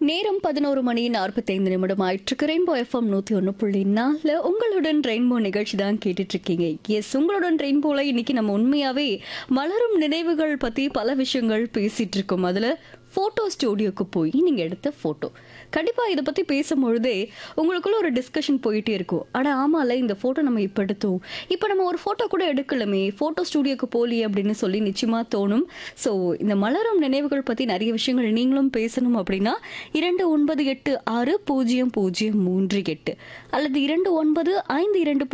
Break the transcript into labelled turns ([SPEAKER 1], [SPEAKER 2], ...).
[SPEAKER 1] நேரம் பதினோரு மணி நாற்பத்தைந்து நிமிடம் ஆயிற்றுக்கு ரெயின்போ எஃப்எம் நூற்றி ஒன்று புள்ளி நாலில் உங்களுடன் ரெயின்போ நிகழ்ச்சி தான் கேட்டுட்டு இருக்கீங்க எஸ் உங்களுடன் ரெயின்போல இன்னைக்கு நம்ம உண்மையாகவே மலரும் நினைவுகள் பற்றி பல விஷயங்கள் பேசிட்டு இருக்கோம் அதில் ஃபோட்டோ ஸ்டூடியோக்கு போய் நீங்கள் எடுத்த ஃபோட்டோ கண்டிப்பாக இதை பற்றி பேசும்பொழுதே உங்களுக்குள்ள ஒரு டிஸ்கஷன் போயிட்டே இருக்கும் ஆனால் ஆமாம்ல இந்த ஃபோட்டோ நம்ம இப்போ எடுத்தோம் இப்போ நம்ம ஒரு ஃபோட்டோ கூட எடுக்கலமே ஃபோட்டோ ஸ்டூடியோக்கு போலியே அப்படின்னு சொல்லி நிச்சயமாக தோணும் ஸோ இந்த மலரும் நினைவுகள் பற்றி நிறைய விஷயங்கள் நீங்களும் பேசணும் அப்படின்னா இரண்டு ஒன்பது எட்டு ஆறு பூஜ்ஜியம் பூஜ்ஜியம் மூன்று எட்டு அல்லது இரண்டு ஒன்பது ஐந்து இரண்டு